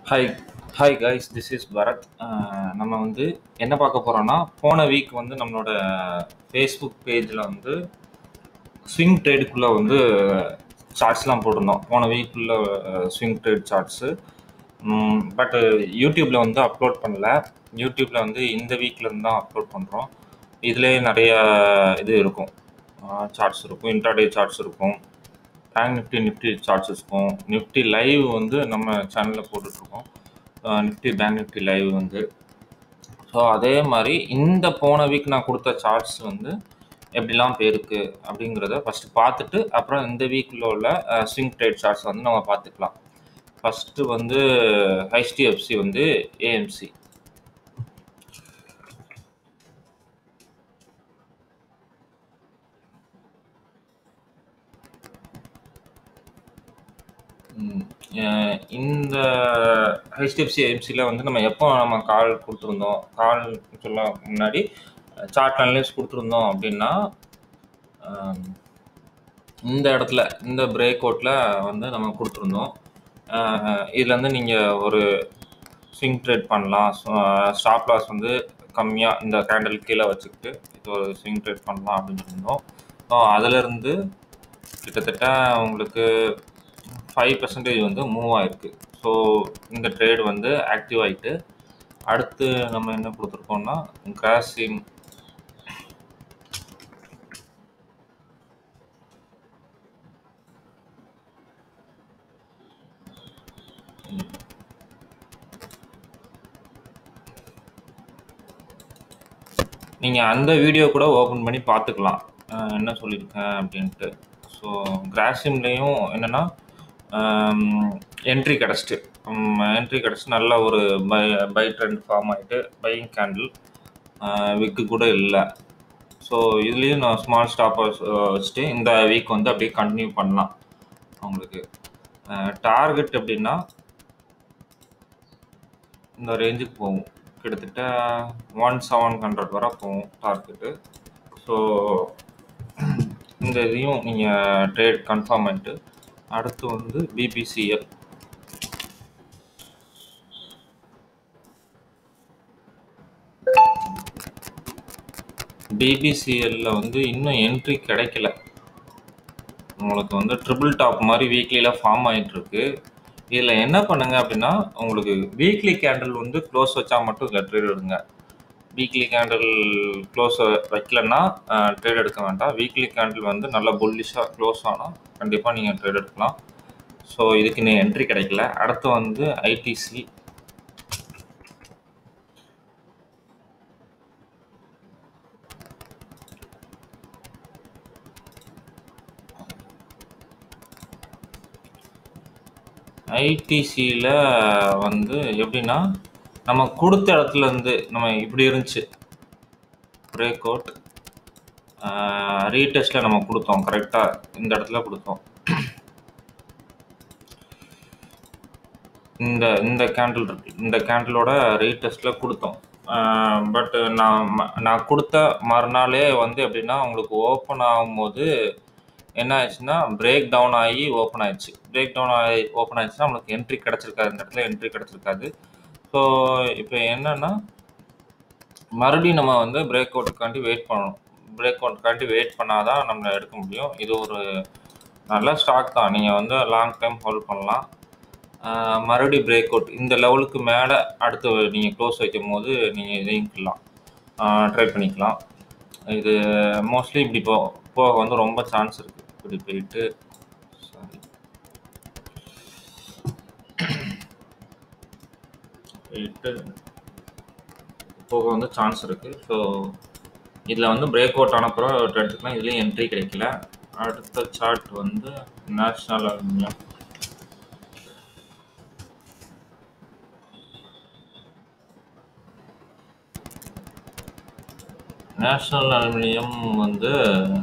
hi hi guys this is Bharath uh நம்ம வந்து என்ன பார்க்க போகிறோம்னா போன வீக் வந்து நம்மளோட ஃபேஸ்புக் பேஜில் வந்து ஸ்விங் ட்ரேடுக்குள்ளே வந்து சார்ட்ஸ்லாம் போட்டிருந்தோம் போன வீக்குள்ள ஸ்விங் ட்ரேட் சார்ட்ஸு பட் யூடியூப்பில் வந்து அப்லோட் பண்ணல யூடியூப்பில் வந்து இந்த வீக்லேருந்து தான் அப்லோட் பண்ணுறோம் இதிலே நிறைய இது இருக்கும் சார்ட்ஸ் இருக்கும் இன்டர்டே சார்ட்ஸ் இருக்கும் பேங்க் நிஃப்டி நிஃப்டி சார்ட்ஸ் இருக்கும் நிஃப்டி லைவ் வந்து நம்ம சேனலில் போட்டுட்ருக்கோம் நிஃப்டி பேங்க் நிஃப்டி லைவ் வந்து ஸோ அதே மாதிரி இந்த போன வீக் நான் கொடுத்த சார்ட்ஸ் வந்து எப்படிலாம் போயிருக்கு அப்படிங்கிறத ஃபஸ்ட்டு பார்த்துட்டு அப்புறம் இந்த வீக்கில் உள்ள ஸ்விங் ட்ரேட் சார்ட்ஸ் வந்து நம்ம பார்த்துக்கலாம் ஃபஸ்ட்டு வந்து ஹெச்டிஎஃப்சி வந்து ஏஎம்சி ம், அஹ் இந்த ஹெச்டிஎஃப்சி ஏஎம்சியில் வந்து நம்ம எப்போ நம்ம கால் கொடுத்துருந்தோம் கால் சொல்ல முன்னாடி சார்ட் அனலைஸ் கொடுத்துருந்தோம் அப்படின்னா அஹ், இந்த இடத்துல இந்த பிரேக் அவுட்டில் வந்து நம்ம கொடுத்துருந்தோம் இதில் வந்து நீங்கள் ஒரு ஸ்விங் ட்ரேட் பண்ணலாம் ஸ்டாப் லாஸ் வந்து கம்மியாக இந்த கேண்டில் கீழே வச்சுக்கிட்டு இது ஒரு ஸ்விங் ட்ரேட் பண்ணலாம் அப்படின்னு இருந்தோம் ஸோ அதிலிருந்து கிட்டத்தட்ட உங்களுக்கு ஃபைவ் பர்சன்டேஜ் வந்து மூவ் ஆயிருக்கு ஸோ இந்த ட்ரேட் வந்து ஆக்டிவ் ஆகிட்டு அடுத்து நம்ம என்ன கொடுத்துருக்கோம்னா கிராசிங் நீங்கள் அந்த வீடியோ கூட ஓப்பன் பண்ணி பார்த்துக்கலாம் அஹ் என்ன சொல்லியிருக்கேன் அப்படின்ட்டு ஸோ கிராசிம்லேயும் என்னென்னா என்ட்ரி கிடச்சிட்டு என்ட்ரி கிடச்சி நல்ல ஒரு பை பை ட்ரெண்ட் ஃபார்ம் ஆகிட்டு பையிங் கேண்டில் விக்கு கூட இல்லை ஸோ இதுலேயும் நான் ஸ்மால் ஸ்டாப்பர்ஸ் வச்சுட்டு இந்த வீக் வந்து அப்படியே கண்டினியூ பண்ணலாம் உங்களுக்கு டார்கெட் எப்படின்னா இந்த ரேஞ்சுக்கு போகும் கிட்டத்தட்ட ஒன் செவன் ஹண்ட்ரட் வரை போகும் டார்கெட்டு ஸோ இந்த இதையும் நீங்கள் ட்ரேட் கன்ஃபார்ம் பண்ணிட்டு அடுத்து வந்து பிபிசிஎல் பிபிசிஎல்ல வந்து இன்னும் என்ட்ரி கிடைக்கல உங்களுக்கு வந்து ட்ரிபிள் டாப் மாதிரி வீக்லியில் ஃபார்ம் ஆகிட்டு இருக்கு இதில் என்ன பண்ணுங்க அப்படின்னா உங்களுக்கு வீக்லி கேண்டில் வந்து க்ளோஸ் வச்சா மட்டும் இதில் ட்ரேட் எடுங்க வீக்லி கேண்டில் க்ளோஸ் வைக்கலன்னா ட்ரேட் எடுக்க வேண்டாம் வீக்லி கேண்டில் வந்து நல்லா புல்லிஷாக க்ளோஸ் ஆனால் கண்டிப்பாக நீங்கள் ட்ரேட் எடுக்கலாம் ஸோ இதுக்கு இன்னும் என்ட்ரி கிடைக்கல அடுத்து வந்து ஐடிசி ஐடிசியில் வந்து எப்படின்னா நம்ம கொடுத்த இடத்துல இருந்து நம்ம இப்படி இருந்துச்சு பிரேக் அவுட் ரீடெஸ்ட்டில் நம்ம கொடுத்தோம் கரெக்டாக இந்த இடத்துல கொடுத்தோம் இந்த இந்த கேண்டில் இருக்கு இந்த கேண்டிலோட ரீடெஸ்ட்டில் கொடுத்தோம் பட் நான் ம- நான் கொடுத்த மறுநாளே வந்து எப்படின்னா உங்களுக்கு ஓப்பன் ஆகும்போது என்ன ஆயிடுச்சுன்னா பிரேக் டவுன் ஆகி ஓப்பன் ஆயிடுச்சு பிரேக் டவுன் ஆகி ஓப்பன் ஆயிடுச்சுன்னா நம்மளுக்கு என்ட்ரி கிடச்சிருக்காது இந்த இடத்துல என்ட்ரி கிடச்சிருக்காது ஸோ இப்போ என்னன்னா மறுபடியும் நம்ம வந்து பிரேக் அவுட்டுக்காண்டி வெயிட் பண்ணணும் பிரேக் அவுட்டுக்காண்டி வெயிட் பண்ணாதான் நம்ம எடுக்க முடியும் இது ஒரு நல்ல ஸ்டாக் தான் நீங்கள் வந்து லாங் டைம் ஹோல்ட் பண்ணலாம் ஆஹ் மறுபடியும் பிரேக் அவுட் இந்த லெவலுக்கு மேலே அடுத்து நீங்கள் க்ளோஸ் வைக்கும் போது நீங்கள் இதையும் ட்ரை பண்ணிக்கலாம் இது மோஸ்ட்லி இப்படி போ போக வந்து ரொம்ப சான்ஸ் இருக்குது இப்படி போயிட்டு சாரி போயிட்டு போக வந்து சான்ஸ் இருக்குது ஸோ இதில் வந்து பிரேக் அவுட் ஆனப்புறம் எடுத்துக்கலாம் இதுலேயும் என்ட்ரி கிடைக்கல அடுத்த சார்ட் வந்து நேஷ்னல் அலுமினியம் நேஷ்னல் அலுமினியம் வந்து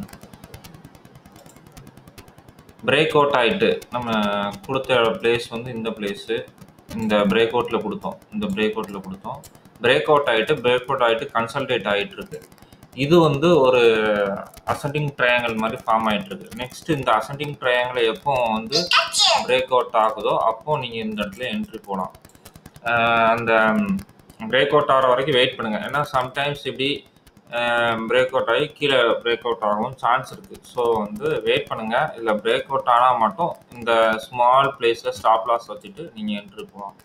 பிரேக் அவுட் ஆயிட்டு நம்ம கொடுத்த பிளேஸ் வந்து இந்த பிளேஸு இந்த பிரேக் அவுட்டில் கொடுத்தோம் இந்த பிரேக் அவுட்டில் கொடுத்தோம் பிரேக் அவுட் ஆகிட்டு பிரேக் அவுட் ஆகிட்டு கன்சல்டேட் ஆகிட்டு இருக்கு இது வந்து ஒரு அசெண்டிங் ட்ரையாங்கிள் மாதிரி ஃபார்ம் ஆயிட்டு இருக்கு நெக்ஸ்ட் இந்த அசெண்டிங் ட்ரையாங்கிள் எப்போ வந்து பிரேக் அவுட் ஆகுதோ அப்போ நீங்கள் இந்த இடத்துல என்ட்ரி போகலாம் அந்த பிரேக் அவுட் ஆகிற வரைக்கும் வெயிட் பண்ணுங்கள் ஏன்னா சம்டைம்ஸ் இப்படி பிரேக் அவுட் ஆகி கீழே பிரேக் அவுட் ஆகவும் சான்ஸ் இருக்குது ஸோ வந்து வெயிட் பண்ணுங்கள் இதில் பிரேக் அவுட் ஆனால் மட்டும் இந்த ஸ்மால் பிளேஸில் ஸ்டாப் லாஸ் வச்சுட்டு நீங்கள் என்ட்ரு போகலாம்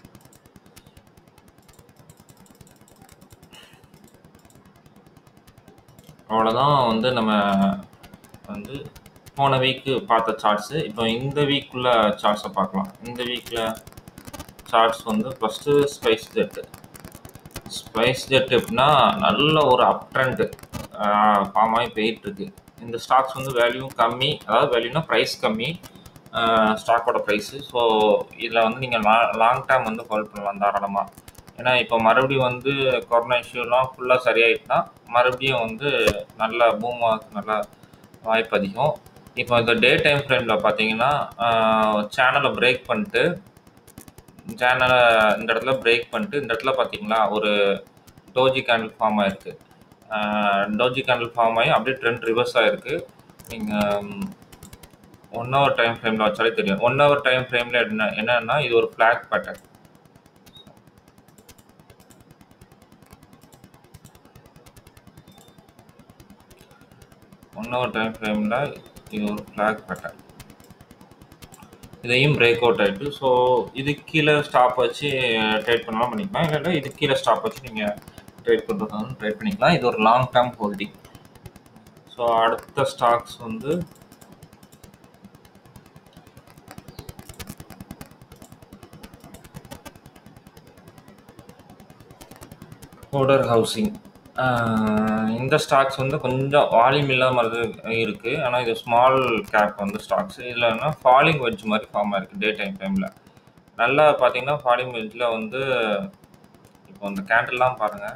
அவ்வளோதான் வந்து நம்ம வந்து போன வீக்கு பார்த்த சார்ட்ஸு இப்போ இந்த வீக்குள்ள சார்ட்ஸை பார்க்கலாம் இந்த வீக்கில் சார்ட்ஸ் வந்து first SpiceJet SpiceJet எப்படின்னா நல்ல ஒரு அப் ட்ரெண்டு ஃபார்ம் ஆகி போயிட்டுருக்கு இந்த ஸ்டாக்ஸ் வந்து வேல்யூ கம்மி அதாவது வேல்யூனா ப்ரைஸ் கம்மி ஸ்டாக்கோட ப்ரைஸு ஸோ இதில் வந்து நீங்கள் லா லாங் டேர்ம் வந்து ஹோல்ட் பண்ணலாம் தாராளமாக ஏன்னா இப்போ மறுபடியும் வந்து கொரோனா இஷ்யூலாம் ஃபுல்லாக சரியாயிட்டுனா மறுபடியும் வந்து நல்ல பூம் ஆகிறதுக்கு நல்ல வாய்ப்பு அதிகம் இப்போ இந்த டே டைம் ஃப்ரேமில் பார்த்தீங்கன்னா சேனலை பிரேக் பண்ணிட்டு சேனலை இந்த இடத்துல பிரேக் பண்ணிட்டு இந்த இடத்துல பார்த்தீங்களா ஒரு டோஜி கேண்டில் ஃபார்ம் ஆயிருக்கு டோஜி கேண்டில் ஃபார்ம் ஆகி அப்படியே ட்ரெண்ட் ரிவர்ஸ் ஆகிருக்கு நீங்கள் ஒன் ஹவர் டைம் ஃப்ரேமில் வச்சாலே தெரியும் ஒன் ஹவர் டைம் ஃப்ரேமில் என்ன என்னன்னா இது ஒரு flag pattern one hour time ஃப்ரேமில் இது ஒரு ஃப்ளாக் பேட்டர்ன் இதையும் பிரேக் அவுட் ஆகிட்டு ஸோ இது கீழே ஸ்டாப் வச்சு ட்ரேட் பண்ணலாம் பண்ணிக்கலாம் இல்லைன்னா இது கீழே ஸ்டாப் வச்சு நீங்கள் ட்ரேட் பண்ணுறதுனாலும் ட்ரேட் பண்ணிக்கலாம் இது ஒரு லாங் டேர்ம் ஹோல்டிங் ஸோ அடுத்த ஸ்டாக்ஸ் வந்து கோடர் ஹவுசிங் இந்த ஸ்டாக்ஸ் வந்து கொஞ்சம் வால்யூம் இல்லாத மாதிரி இருக்குது ஆனால் இது ஸ்மால் கேப் வந்து ஸ்டாக்ஸ் இதில் என்ன ஃபாலிங் வெஜ் மாதிரி ஃபார்ம் ஆயிருக்கு டே டைம் டைமில் நல்லா பார்த்தீங்கன்னா ஃபாலிங் வெஜ்ஜில் வந்து இப்போ இந்த கேண்டில்லாம் பாருங்கள்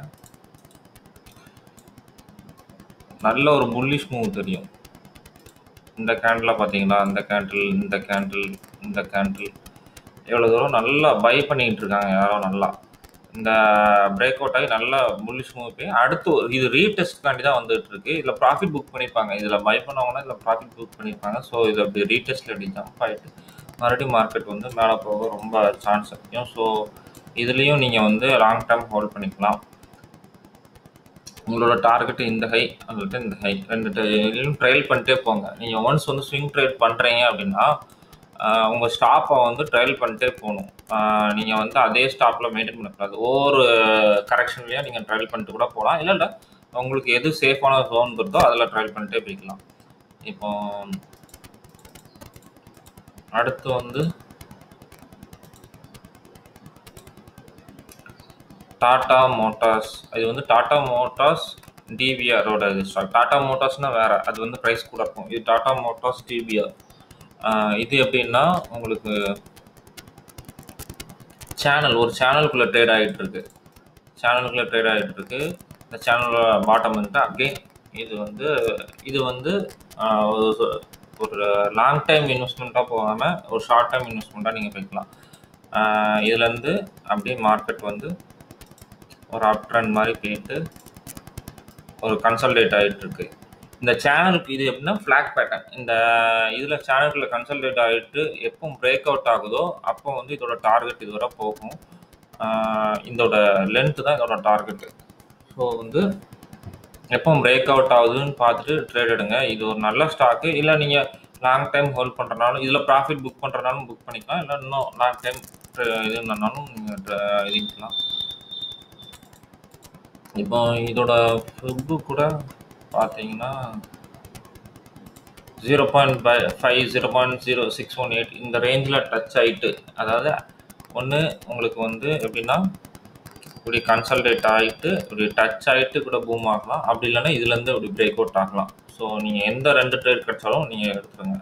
நல்ல ஒரு புல்லிஷ் மூவ் தெரியும் இந்த கேண்டில் பார்த்தீங்களா இந்த கேண்டில் இந்த கேண்டில் இந்த கேண்டில் எவ்வளோ தூரம் நல்லா பை பண்ணிக்கிட்டு இருக்காங்க யாரோ நல்லா இந்த பிரேக் அவுட் ஆகி நல்லா புல்லிஷ் மூவ் போய் அடுத்து ஒரு இது ரீடெஸ்ட்காண்டி தான் வந்துட்டு இருக்கு இதில் ப்ராஃபிட் புக் பண்ணியிருப்பாங்க இதில் பை பண்ணவங்கன்னா இதில் ப்ராஃபிட் புக் பண்ணியிருப்பாங்க ஸோ இது அப்படி ரீடெஸ்ட்டில் அப்படி ஜம்ப் ஆகிட்டு மறுபடியும் மார்க்கெட் வந்து மேலே போக ரொம்ப சான்ஸ் அதிகம் ஸோ இதுலேயும் நீங்கள் வந்து லாங் டேர்ம் ஹோல்ட் பண்ணிக்கலாம் உங்களோட டார்கெட் இந்த ஹை அல்லது இந்த ஹை ரெண்டு இதுலையும் ட்ரையல் பண்ணிட்டே போங்க நீங்கள் ஒன்ஸ் வந்து ஸ்விங் ட்ரேட் பண்ணுறீங்க அப்படின்னா உங்கள் ஸ்டாப்பை வந்து ட்ரையல் பண்ணிட்டே போகணும் நீங்கள் வந்து அதே ஸ்டாப்பில் மெயின்டைன் பண்ணக்கூடாது ஒவ்வொரு கரெக்ஷன்லேயும் நீங்கள் ட்ரையல் பண்ணிட்டு கூட போகலாம் இல்லை இல்லை உங்களுக்கு எது சேஃபான ஜோன் இருக்கோ அதில் ட்ரையல் பண்ணிட்டே போய்க்கலாம் இப்போ அடுத்து வந்து டாடா மோட்டார்ஸ் இது வந்து டாடா மோட்டார்ஸ் டிவிஆரோட இது ஸ்டாக் டாடா மோட்டார்ஸ்னால் வேறு அது வந்து ப்ரைஸ் கூட இருக்கும் இது டாடா மோட்டார்ஸ் டிவிஆர் இது எப்படின்னா உங்களுக்கு சேனல் ஒரு சேனலுக்குள்ளே ட்ரேட் ஆகிட்டு இருக்கு சேனலுக்குள்ளே ட்ரேட் ஆகிட்டு இருக்கு இந்த சேனலோட பாட்டம் வந்துட்டு அகெயின் இது வந்து இது வந்து ஒரு லாங் டைம் இன்வெஸ்ட்மெண்ட்டாக போகாமல் ஒரு ஷார்ட் டைம் இன்வெஸ்ட்மெண்ட்டாக நீங்கள் போய்க்கலாம் இதுலேருந்து அப்படியே மார்க்கெட் வந்து ஒரு அப் ட்ரெண்ட் மாதிரி போயிட்டு ஒரு கன்சல்டேட் ஆகிட்டு இருக்கு இந்த சேனலுக்கு இது எப்படின்னா ஃப்ளாக் பேட்டர்ன் இந்த இதில் சேனலுக்குள்ள கன்சல்டேட் ஆகிட்டு எப்போ பிரேக் அவுட் ஆகுதோ அப்போ வந்து இதோட டார்கெட் இதுவரை போகும் இதோட லென்த்து தான் இதோட டார்கெட்டு ஸோ வந்து எப்போ பிரேக் அவுட் ஆகுதுன்னு பார்த்துட்டு ட்ரேட் எடுங்க இது ஒரு நல்ல ஸ்டாக்கு இல்லை நீங்கள் லாங் டைம் ஹோல்ட் பண்ணுறனாலும் இதில் ப்ராஃபிட் புக் பண்ணுறனாலும் புக் பண்ணிக்கலாம் இல்லை இன்னும் லாங் டைம் இதுனாலும் நீங்கள் இதுக்கலாம் இப்போ இதோட ஃபுட்டு கூட பார்த்தீங்கன்னா zero point fi five zero point zero six one eight இந்த ரேஞ்சில் டச் ஆகிட்டு அதாவது ஒன்று உங்களுக்கு வந்து எப்படின்னா இப்படி கன்சல்டேட் ஆகிட்டு இப்படி டச் ஆகிட்டு கூட பூம் ஆகலாம் அப்படி இல்லைன்னா இதுலேருந்து இப்படி பிரேக் அவுட் ஆகலாம் ஸோ நீங்கள் எந்த ரெண்டு ட்ரேட் கிடைச்சாலும் நீங்கள் எடுத்துருங்க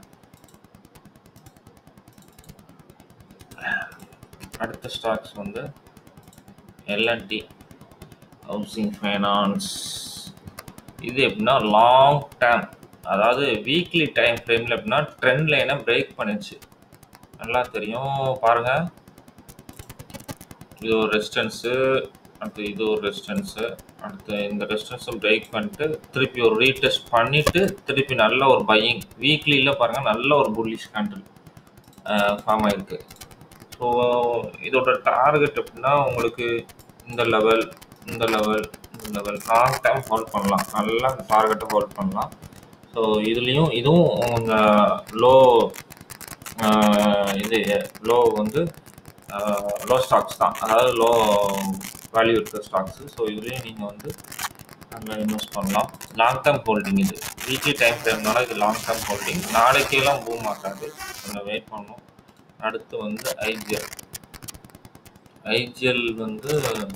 அடுத்த ஸ்டாக்ஸ் வந்து எல்என்டி ஹவுசிங் ஃபைனான்ஸ் இது எப்படின்னா லாங் டேர்ம் அதாவது வீக்லி டைம் ஃப்ரேமில் எப்படின்னா ட்ரெண்ட் லைனை பிரேக் பண்ணிச்சு நல்லா தெரியும் பாருங்கள் இது ஒரு ரெசிஸ்டன்ஸு அடுத்து இது ஒரு ரெசிஸ்டன்ஸு அடுத்து இந்த ரெசிஸ்டன்ஸும் பிரேக் பண்ணிட்டு திருப்பி ஒரு ரீடெஸ்ட் பண்ணிவிட்டு திருப்பி நல்ல ஒரு பையிங் வீக்லியில் பாருங்கள் நல்ல ஒரு புல்லிஷ் கேண்டில் ஃபார்ம் ஆகிருக்கு ஸோ இதோட டார்கெட் எப்படின்னா உங்களுக்கு இந்த லெவல் இந்த லெவல் இந்த லெவல் லாங் டைம் ஹோல்ட் பண்ணலாம் நல்லா டார்கெட்டை ஹோல்ட் பண்ணலாம் ஸோ இதுலேயும் இதுவும் உங்கள் லோ இது லோ வந்து லோ ஸ்டாக்ஸ் தான் அதாவது லோ வேல்யூ இருக்கிற ஸ்டாக்ஸு ஸோ இதுலேயும் நீங்கள் வந்து அங்கே இன்வெஸ்ட் பண்ணலாம் லாங் டேர்ம் ஹோல்டிங் இது வீக்லி டைம் ஃப்ரேம்னால இது லாங் டேர்ம் ஹோல்டிங் நாளைக்கெல்லாம் பூம் ஆகாது கொஞ்சம் வெயிட் பண்ணணும் அடுத்து வந்து ஐஜிஎல் ஐஜிஎல் வந்து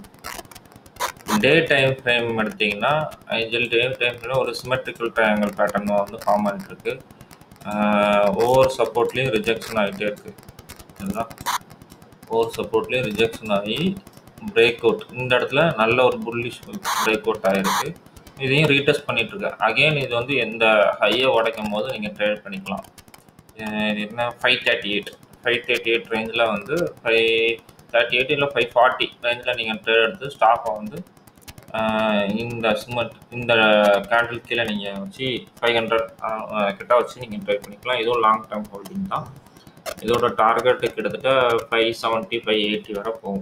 டே டைம் ஃப்ரேம் எடுத்திங்கன்னா ஐஜிஎல் டே டைம் ஃப்ரேம் ஒரு சிமெட்ரிக்கல் ட்ரையாங்கல் பேட்டர்ன் வந்து ஃபார்ம் ஆகிட்டு இருக்கு ஒவ்வொரு சப்போர்ட்லேயும் ரிஜெக்ஷன் ஆகிட்டே இருக்கு சரிங்களா ஒவ்வொரு சப்போர்ட்லேயும் ரிஜெக்ஷன் ஆகி பிரேக் அவுட் இந்த இடத்துல நல்ல ஒரு புல்லிஷ் பிரேக் அவுட் ஆகிருக்கு இதையும் ரீடெஸ்ட் பண்ணிட்டு இருக்கு அகைன் இது வந்து எந்த ஹையை உடைக்கும் போது நீங்கள் ட்ரேட் பண்ணிக்கலாம் இது என்ன five thirty eight five thirty eight ரேஞ்சில் வந்து ஃபைவ் தேர்ட்டி எயிட் இல்லை ஃபைவ் ஃபார்ட்டி ரேஞ்சில் நீங்கள் ட்ரேட் எடுத்து ஸ்டாக்கை வந்து இந்த சிமெண்ட் இந்த கேண்டில் கீழே நீங்கள் வச்சு ஃபைவ் ஹண்ட்ரட் கிட்ட வச்சு நீங்கள் ட்ரேட் பண்ணிக்கலாம் இதுவும் லாங் டேர்ம் ஹோல்டிங் தான் இதோட டார்கெட்டு கிட்டத்தட்ட ஃபைவ் செவன்ட்டி ஃபைவ் எயிட்டி வரை போகும்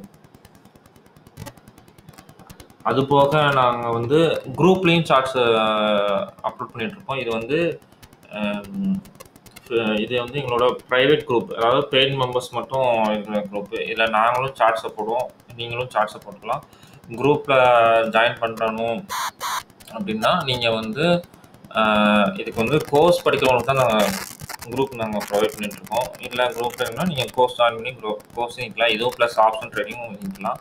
அது போக நாங்கள் வந்து குரூப்லேயும் சார்ட்ஸ் அப்லோட் பண்ணிகிட்ருக்கோம் இது வந்து இது வந்து எங்களோட ப்ரைவேட் குரூப் அதாவது பெய்ட் மெம்பர்ஸ் மட்டும் இருக்கிற குரூப்பு இதில் நாங்களும் சார்ட்ஸை போடுவோம் நீங்களும் சார்ட்ஸை போட்டுக்கலாம் குரூப்பில் ஜாயின் பண்ணணும் அப்படின்னா நீங்கள் வந்து இதுக்கு வந்து கோர்ஸ் படிக்கிறவங்களுக்கு தான் நாங்கள் குரூப் நாங்கள் ப்ரொவைட் பண்ணிட்டுருக்கோம் இல்லை குரூப் வேணும்னா நீங்கள் கோர்ஸ் ஜாயின் பண்ணி குரூப் கோர்ஸும் நிற்கலாம் இதுவும் ப்ளஸ் ஆப்ஷன் ட்ரேடிங்கும் நிற்கலாம்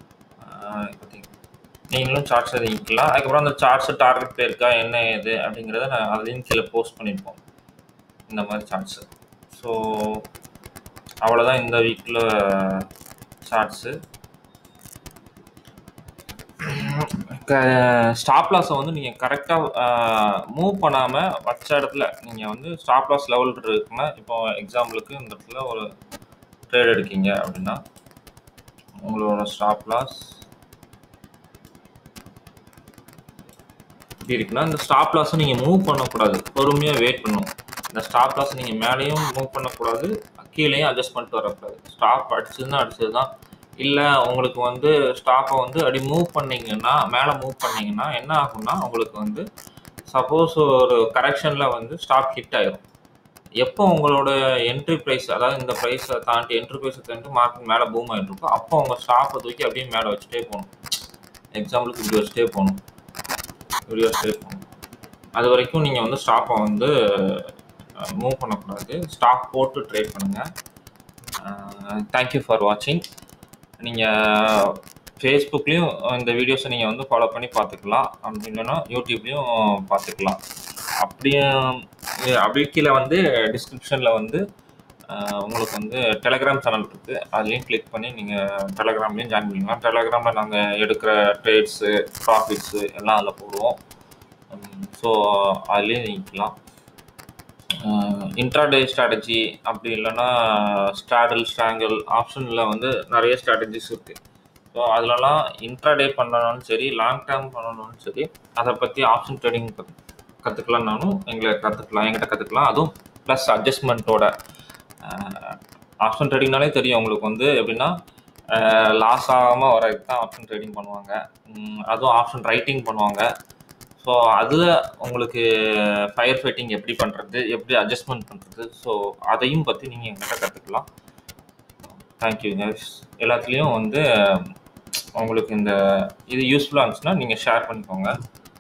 நீங்களும் சார்ட்ஸ் நிற்கலாம் அதுக்கப்புறம் அந்த சார்ட்ஸ் டார்கெட் போயிருக்கா என்ன ஏது அப்படிங்கிறத நான் அதையும் கீழே போஸ்ட் பண்ணியிருப்போம் இந்த மாதிரி சார்ட்ஸு ஸோ அவ்வளோதான் இந்த வீக்கில் சார்ட்ஸு ஸ்டாப் லாஸை வந்து நீங்கள் கரெக்டாக மூவ் பண்ணாமல் வச்ச இடத்துல நீங்கள் வந்து ஸ்டாப் லாஸ் லெவல் இருக்குன்னா இப்போ எக்ஸாம்பிளுக்கு இந்த இடத்துல ஒரு ட்ரேட் எடுக்கீங்க அப்படின்னா உங்களோட ஸ்டாப் லாஸ் எப்படி இருக்குன்னா இந்த ஸ்டாப் லாஸை நீங்கள் மூவ் பண்ணக்கூடாது பொறுமையாக வெயிட் பண்ணணும் இந்த ஸ்டாப் லாஸ் நீங்கள் மேலேயும் மூவ் பண்ணக்கூடாது கீழேயும் அட்ஜஸ்ட் பண்ணிட்டு வரக்கூடாது ஸ்டாப் அடிச்சதுன்னா அடிச்சது தான் இல்லை உங்களுக்கு வந்து ஸ்டாப்பை வந்து அப்படி மூவ் பண்ணிங்கன்னா மேலே மூவ் பண்ணிங்கன்னா என்ன ஆகும்னா உங்களுக்கு வந்து சப்போஸ் ஒரு கரெக்ஷனில் வந்து ஸ்டாப் ஹிட் ஆயிரும் எப்போ உங்களோட என்ட்ரி ப்ரைஸ் அதாவது இந்த ப்ரைஸை தாண்டி என்ட்ரி ப்ரைஸை தாண்டி மார்க்கெட் மேலே பூம் ஆகிட்டு இருக்கோ அப்போ உங்கள் ஸ்டாப்பை தூக்கி அப்படியே மேலே வச்சுட்டே போகணும் எக்ஸாம்பிளுக்கு இப்படி வச்சுட்டே போகணும் இப்படி வச்சுட்டே போகணும் அது வரைக்கும் நீங்கள் வந்து ஸ்டாப்பை வந்து மூவ் பண்ணக்கூடாது ஸ்டாப் போட்டு ட்ரேட் பண்ணுங்கள் தேங்க்யூ ஃபார் வாட்சிங் நீங்கள் ஃபேஸ்புக்லேயும் இந்த வீடியோஸை நீங்கள் வந்து ஃபாலோ பண்ணி பார்த்துக்கலாம் அப்படி இல்லைன்னா யூடியூப்லேயும் பார்த்துக்கலாம் அப்படியும் அப்படி கீழே வந்து டிஸ்கிரிப்ஷனில் வந்து உங்களுக்கு வந்து டெலகிராம் சேனல் இருக்குது அதுலேயும் கிளிக் பண்ணி நீங்கள் டெலகிராம்லேயும் ஜாயின் பண்ணிக்கலாம் டெலகிராமில் நாங்கள் எடுக்கிற ட்ரேட்ஸு ப்ராஃபிட்ஸு எல்லாம் அதில் போடுவோம் ஸோ அதுலேயும் நிற்கலாம் இன்ட்ராடே ஸ்ட்ராட்டஜி அப்படி இல்லைன்னா ஸ்டாடல் ஸ்டாங்கல் ஆப்ஷனில் வந்து நிறைய ஸ்ட்ராட்டஜிஸ் இருக்குது ஸோ அதிலலாம் இன்ட்ராடே பண்ணனாலும் சரி லாங் டேர்ம் பண்ணணும்னு சரி அதை பற்றி ஆப்ஷன் ட்ரேடிங் கற்றுக்கலாம்னாலும் எங்களை கற்றுக்கலாம் எங்கிட்ட கற்றுக்கலாம் அதுவும் ப்ளஸ் அட்ஜஸ்ட்மெண்ட்டோட ஆப்ஷன் ட்ரேடிங்னாலே தெரியும் உங்களுக்கு வந்து எப்படின்னா லாஸ் ஆகாமல் வரதுக்கு தான் ஆப்ஷன் ட்ரேடிங் பண்ணுவாங்க அதுவும் ஆப்ஷன் ரைட்டிங் பண்ணுவாங்க ஸோ அதில் உங்களுக்கு ஃபயர் ஃபைட்டிங் எப்படி பண்ணுறது எப்படி அட்ஜஸ்ட்மெண்ட் பண்ணுறது ஸோ அதையும் பற்றி நீங்கள் எங்கிட்ட கற்றுக்கலாம் தேங்க்யூ கைஸ் எல்லாத்துலேயும் வந்து உங்களுக்கு இந்த இது யூஸ்ஃபுல்லாக இருந்துச்சுன்னா நீங்கள் ஷேர் பண்ணிக்கோங்க